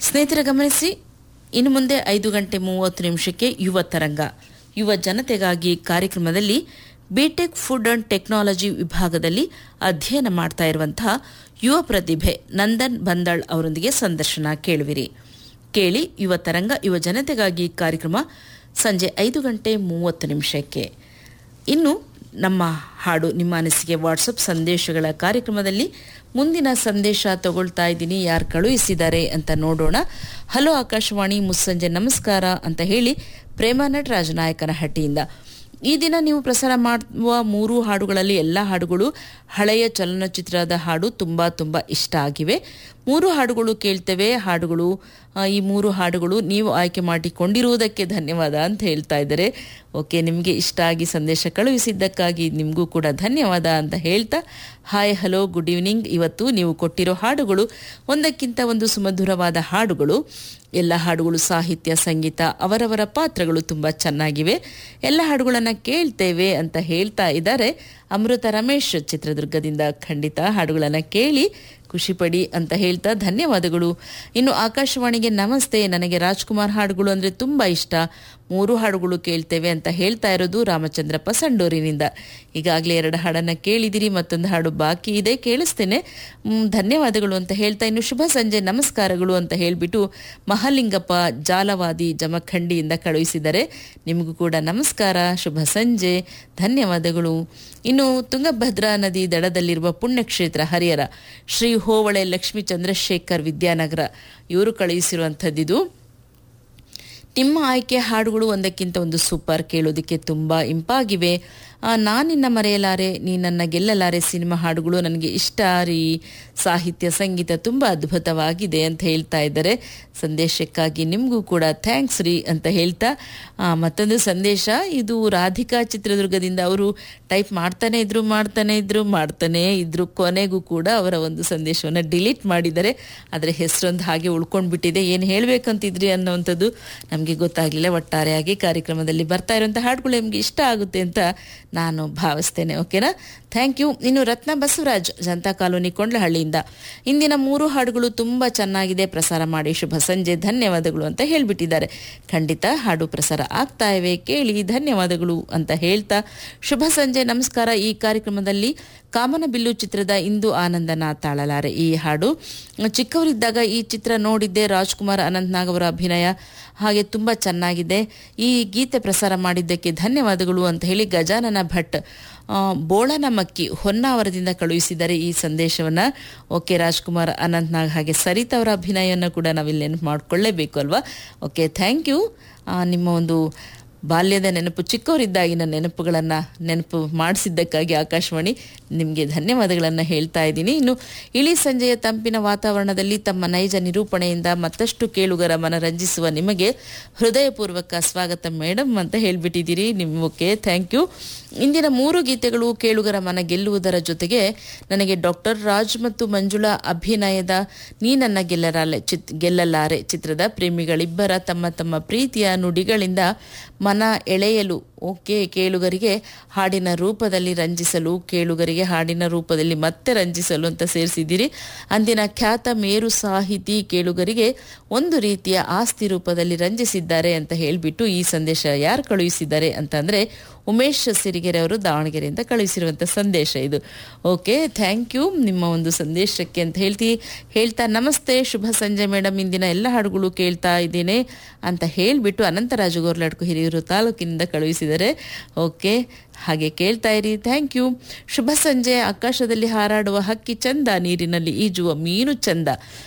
ಸ್ನೇಹಿತರ ಗಮನಿಸಿ ಇನ್ನು ಮುಂದೆ ಐದು ಗಂಟೆ ಮೂವತ್ತು ನಿಮಿಷಕ್ಕೆ ಯುವ ತರಂಗ ಯುವ ಜನತೆಗಾಗಿ ಕಾರ್ಯಕ್ರಮದಲ್ಲಿ ಬಿಟೆಕ್ ಫುಡ್ ಅಂಡ್ ಟೆಕ್ನಾಲಜಿ ವಿಭಾಗದಲ್ಲಿ ಅಧ್ಯಯನ ಮಾಡ್ತಾ ಇರುವಂತಹ ಯುವ ಪ್ರತಿಭೆ ನಂದನ್ ಬಂದಾಳ್ ಅವರೊಂದಿಗೆ ಸಂದರ್ಶನ ಕೇಳುವಿರಿ ಕೇಳಿ ಯುವ ತರಂಗ ಯುವ ಜನತೆಗಾಗಿ ಕಾರ್ಯಕ್ರಮ ಸಂಜೆ ಐದು ಗಂಟೆ ಮೂವತ್ತು ನಿಮಿಷಕ್ಕೆ ಇನ್ನು ನಮ್ಮ ಹಾಡು ನಿಮ್ಮ ಅನಿಸಿಕೆ ವಾಟ್ಸಪ್ ಸಂದೇಶಗಳ ಕಾರ್ಯಕ್ರಮದಲ್ಲಿ ಮುಂದಿನ ಸಂದೇಶ ತಗೊಳ್ತಾ ಇದ್ದೀನಿ ಯಾರು ಕಳುಹಿಸಿದ್ದಾರೆ ಅಂತ ನೋಡೋಣ ಹಲೋ ಆಕಾಶವಾಣಿ ಮುಸ್ಸಂಜೆ ನಮಸ್ಕಾರ ಅಂತ ಹೇಳಿ ಪ್ರೇಮಾನಟ್ ರಾಜನಾಯಕನಹಟ್ಟಿಯಿಂದ ಈ ದಿನ ನೀವು ಪ್ರಸಾರ ಮಾಡುವ ಮೂರು ಹಾಡುಗಳಲ್ಲಿ ಎಲ್ಲ ಹಾಡುಗಳು ಹಳೆಯ ಚಲನಚಿತ್ರದ ಹಾಡು ತುಂಬ ತುಂಬ ಇಷ್ಟ ಆಗಿವೆ ಮೂರು ಹಾಡುಗಳು ಕೇಳ್ತೇವೆ ಹಾಡುಗಳು ಆ, ಈ ಮೂರು ಹಾಡುಗಳು ನೀವು ಆಯ್ಕೆ ಮಾಡಿಕೊಂಡಿರುವುದಕ್ಕೆ ಧನ್ಯವಾದ ಅಂತ ಹೇಳ್ತಾ ಇದ್ದಾರೆ ಓಕೆ ನಿಮಗೆ ಇಷ್ಟ ಆಗಿ ಸಂದೇಶ ಕಳುಹಿಸಿದ್ದಕ್ಕಾಗಿ ನಿಮಗೂ ಕೂಡ ಧನ್ಯವಾದ ಅಂತ ಹೇಳ್ತಾ ಹಾಯ್ ಹಲೋ ಗುಡ್ ಈವ್ನಿಂಗ್ ಇವತ್ತು ನೀವು ಕೊಟ್ಟಿರೋ ಹಾಡುಗಳು ಒಂದಕ್ಕಿಂತ ಒಂದು ಸುಮಧುರವಾದ ಹಾಡುಗಳು ಎಲ್ಲ ಹಾಡುಗಳು ಸಾಹಿತ್ಯ ಸಂಗೀತ ಅವರವರ ಪಾತ್ರಗಳು ತುಂಬ ಚೆನ್ನಾಗಿವೆ ಎಲ್ಲ ಹಾಡುಗಳನ್ನು ಕೇಳ್ತೇವೆ ಅಂತ ಹೇಳ್ತಾ ಇದ್ದಾರೆ ಅಮೃತ ರಮೇಶ್ ಚಿತ್ರದುರ್ಗದಿಂದ ಖಂಡಿತ ಹಾಡುಗಳನ್ನು ಕೇಳಿ ಖುಷಿಪಡಿ ಅಂತ ಹೇಳ್ತಾ ಧನ್ಯವಾದಗಳು ಇನ್ನು ಆಕಾಶವಾಣಿಗೆ ನಮಸ್ತೆ ನನಗೆ ರಾಜ್ಕುಮಾರ್ ಹಾಡುಗಳು ಅಂದರೆ ತುಂಬ ಇಷ್ಟ ಮೂರು ಹಾಡುಗಳು ಕೇಳ್ತೇವೆ ಅಂತ ಹೇಳ್ತಾ ಇರೋದು ರಾಮಚಂದ್ರಪ್ಪ ಸಂಡೂರಿನಿಂದ ಈಗಾಗಲೇ ಎರಡು ಹಾಡನ್ನು ಕೇಳಿದಿರಿ ಮತ್ತೊಂದು ಹಾಡು ಬಾಕಿ ಇದೆ ಕೇಳಿಸ್ತೇನೆ ಮ್, ಧನ್ಯವಾದಗಳು ಅಂತ ಹೇಳ್ತಾ ಇನ್ನು ಶುಭ ಸಂಜೆ ನಮಸ್ಕಾರಗಳು ಅಂತ ಹೇಳಿಬಿಟ್ಟು ಮಹಾಲಿಂಗಪ್ಪ ಜಾಲವಾದಿ ಜಮಖಂಡಿಯಿಂದ ಕಳುಹಿಸಿದ್ದಾರೆ ನಿಮಗೂ ಕೂಡ ನಮಸ್ಕಾರ ಶುಭ ಸಂಜೆ ಧನ್ಯವಾದಗಳು ಇನ್ನು ತುಂಗಭದ್ರಾ ನದಿ ದಡದಲ್ಲಿರುವ ಪುಣ್ಯಕ್ಷೇತ್ರ ಹರಿಹರ ಶ್ರೀ ಹೋವಳೆ ಲಕ್ಷ್ಮೀ ಚಂದ್ರಶೇಖರ್ ವಿದ್ಯಾನಗರ ಇವರು ಕಳುಹಿಸಿರುವಂಥದ್ದಿದು ನಿಮ್ಮ ಆಯ್ಕೆ ಹಾಡುಗಳು ಒಂದಕ್ಕಿಂತ ಒಂದು ಸೂಪರ್ ಕೇಳೋದಕ್ಕೆ ತುಂಬ ಇಂಪಾಗಿವೆ ಆ, ನಾನಿನ್ನ ಮರೆಯಲಾರೆ ನೀ ನನ್ನ ಗೆಲ್ಲಲಾರೆ ಸಿನಿಮಾ ಹಾಡುಗಳು ನನಗೆ ಇಷ್ಟ ರೀ ಸಾಹಿತ್ಯ ಸಂಗೀತ ತುಂಬ ಅದ್ಭುತವಾಗಿದೆ ಅಂತ ಹೇಳ್ತಾ ಇದ್ದಾರೆ ಸಂದೇಶಕ್ಕಾಗಿ ನಿಮಗೂ ಕೂಡ ಥ್ಯಾಂಕ್ಸ್ ರೀ ಅಂತ ಹೇಳ್ತಾ ಆ, ಮತ್ತೊಂದು ಸಂದೇಶ ಇದು ರಾಧಿಕಾ ಚಿತ್ರದುರ್ಗದಿಂದ ಅವರು ಟೈಪ್ ಮಾಡ್ತಾನೆ ಇದ್ರು ಮಾಡ್ತಾನೆ ಇದ್ರು ಮಾಡ್ತಾನೆ ಇದ್ರು ಕೊನೆಗೂ ಕೂಡ ಅವರ ಒಂದು ಸಂದೇಶವನ್ನು ಡಿಲೀಟ್ ಮಾಡಿದ್ದಾರೆ ಆದರೆ ಹೆಸರೊಂದು ಹಾಗೆ ಉಳ್ಕೊಂಡ್ಬಿಟ್ಟಿದೆ ಏನು ಹೇಳಬೇಕಂತಿದ್ರಿ ಅನ್ನೋವಂಥದ್ದು ನಮಗೆ ಗೊತ್ತಾಗಲಿಲ್ಲ ಒಟ್ಟಾರೆಯಾಗಿ ಕಾರ್ಯಕ್ರಮದಲ್ಲಿ ಬರ್ತಾ ಇರುವಂಥ ಹಾಡುಗಳು ನಿಮಗೆ ಇಷ್ಟ ಆಗುತ್ತೆ ಅಂತ ನಾನು ಭಾವಿಸ್ತೇನೆ ಓಕೆನಾ ಥ್ಯಾಂಕ್ ಯು ಇನ್ನು ರತ್ನ ಬಸವರಾಜ್ ಜನತಾ ಕಾಲೋನಿ ಕೊಂಡ್ಲಹಳ್ಳಿಯಿಂದ ಇಂದಿನ ಮೂರು ಹಾಡುಗಳು ತುಂಬ ಚೆನ್ನಾಗಿದೆ ಪ್ರಸಾರ ಮಾಡಿ ಶುಭ ಸಂಜೆ ಧನ್ಯವಾದಗಳು ಅಂತ ಹೇಳ್ಬಿಟ್ಟಿದ್ದಾರೆ ಖಂಡಿತ ಹಾಡು ಪ್ರಸಾರ ಆಗ್ತಾ ಇವೆ ಕೇಳಿ ಧನ್ಯವಾದಗಳು ಅಂತ ಹೇಳ್ತಾ ಶುಭ ಸಂಜೆ ನಮಸ್ಕಾರ ಈ ಕಾರ್ಯಕ್ರಮದಲ್ಲಿ ಕಾಮನಬಿಲ್ಲು ಚಿತ್ರದ ಇಂದು ಆನಂದನ ತಾಳಲಾರೆ ಈ ಹಾಡು ಚಿಕ್ಕವರಿದ್ದಾಗ ಈ ಚಿತ್ರ ನೋಡಿದ್ದೆ ರಾಜ್ಕುಮಾರ್ ಅನಂತ್ನಾಗ್ ಅವರ ಅಭಿನಯ ಹಾಗೆ ತುಂಬ ಚೆನ್ನಾಗಿದೆ ಈ ಗೀತೆ ಪ್ರಸಾರ ಮಾಡಿದ್ದಕ್ಕೆ ಧನ್ಯವಾದಗಳು ಅಂತ ಹೇಳಿ ಗಜಾನನ ಭಟ್ ಆ, ಬೋಳನಮಕ್ಕಿ ಹೊನ್ನಾವರದಿಂದ ಕಳುಹಿಸಿದ್ದಾರೆ ಈ ಸಂದೇಶವನ್ನು ಓಕೆ ರಾಜ್ಕುಮಾರ್ ಅನಂತ್ನಾಗ್ ಹಾಗೆ ಸರಿತಾ ಅವರ ಅಭಿನಯವನ್ನು ಕೂಡ ನಾವಿಲ್ಲಿ ನೆನಪು ಮಾಡಿಕೊಳ್ಳೇಬೇಕು ಅಲ್ವಾ ಓಕೆ ಥ್ಯಾಂಕ್ ಯು ನಿಮ್ಮ ಒಂದು ಬಾಲ್ಯದ ನೆನಪು ಚಿಕ್ಕವರಿದ್ದಾಗಿನ ನೆನಪುಗಳನ್ನು ನೆನಪು ಮಾಡಿಸಿದ್ದಕ್ಕಾಗಿ ಆಕಾಶವಾಣಿ ನಿಮಗೆ ಧನ್ಯವಾದಗಳನ್ನು ಹೇಳ್ತಾ ಇದ್ದೀನಿ ಇನ್ನು ಇಳಿ ಸಂಜೆಯ ತಂಪಿನ ವಾತಾವರಣದಲ್ಲಿ ತಮ್ಮ ನೈಜ ನಿರೂಪಣೆಯಿಂದ ಮತ್ತಷ್ಟು ಕೇಳುಗರ ಮನರಂಜಿಸುವ ನಿಮಗೆ ಹೃದಯಪೂರ್ವಕ ಸ್ವಾಗತ ಮೇಡಮ್ ಅಂತ ಹೇಳ್ಬಿಟ್ಟಿದ್ದೀರಿ ನಿಮ್ಮಕ್ಕೆ ಥ್ಯಾಂಕ್ ಯು ಇಂದಿನ ಮೂರು ಗೀತೆಗಳು ಕೇಳುಗರ ಮನ ಗೆಲ್ಲುವುದರ ಜೊತೆಗೆ ನನಗೆ ಡಾಕ್ಟರ್ ರಾಜ್ ಮತ್ತು ಮಂಜುಳಾ ಅಭಿನಯದ ನೀ ನನ್ನ ಗೆಲ್ಲಲಾರೆ ಚಿತ್ ಗೆಲ್ಲಲಾರೆ ಚಿತ್ರದ ಪ್ರೇಮಿಗಳಿಬ್ಬರ ತಮ್ಮ ತಮ್ಮ ಪ್ರೀತಿಯ ನುಡಿಗಳಿಂದ ಮನ ಎಳೆಯಲು ಓಕೆ ಕೇಳುಗರಿಗೆ ಹಾಡಿನ ರೂಪದಲ್ಲಿ ರಂಜಿಸಲು ಕೇಳುಗರಿಗೆ ಹಾಡಿನ ರೂಪದಲ್ಲಿ ಮತ್ತೆ ರಂಜಿಸಲು ಅಂತ ಸೇರಿಸಿದ್ದೀರಿ ಅಂದಿನ ಖ್ಯಾತ ಮೇರು ಸಾಹಿತಿ ಕೇಳುಗರಿಗೆ ಒಂದು ರೀತಿಯ ಆಸ್ತಿ ರೂಪದಲ್ಲಿ ರಂಜಿಸಿದ್ದಾರೆ ಅಂತ ಹೇಳಿಬಿಟ್ಟು ಈ ಸಂದೇಶ ಯಾರು ಕಳುಹಿಸಿದ್ದಾರೆ ಅಂತಂದರೆ ಉಮೇಶ್ ಸಿರಿಗೆರೆ ಅವರು ದಾವಣಗೆರೆಯಿಂದ ಕಳುಹಿಸಿರುವಂಥ ಸಂದೇಶ ಇದು ಓಕೆ ಥ್ಯಾಂಕ್ ಯು ನಿಮ್ಮ ಒಂದು ಸಂದೇಶಕ್ಕೆ ಅಂತ ಹೇಳ್ತಿ ಹೇಳ್ತಾ ನಮಸ್ತೆ ಶುಭ ಸಂಜೆ ಮೇಡಮ್ ಇಂದಿನ ಎಲ್ಲ ಹಾಡುಗಳು ಕೇಳ್ತಾ ಇದ್ದೇನೆ ಅಂತ ಹೇಳಿಬಿಟ್ಟು ಅನಂತರಾಜು ಗೋರ್ಲಾಡ್ಕು ಹಿರಿಯೂರು ತಾಲೂಕಿನಿಂದ ಕಳುಹಿಸಿದ್ದಾರೆ ಓಕೆ ಹಾಗೆ ಕೇಳ್ತಾ ಇರಿ ಥ್ಯಾಂಕ್ ಯು ಶುಭ ಸಂಜೆ ಆಕಾಶದಲ್ಲಿ ಹಾರಾಡುವ ಹಕ್ಕಿ ಚಂದ ನೀರಿನಲ್ಲಿ ಈಜುವ ಮೀನು ಚಂದ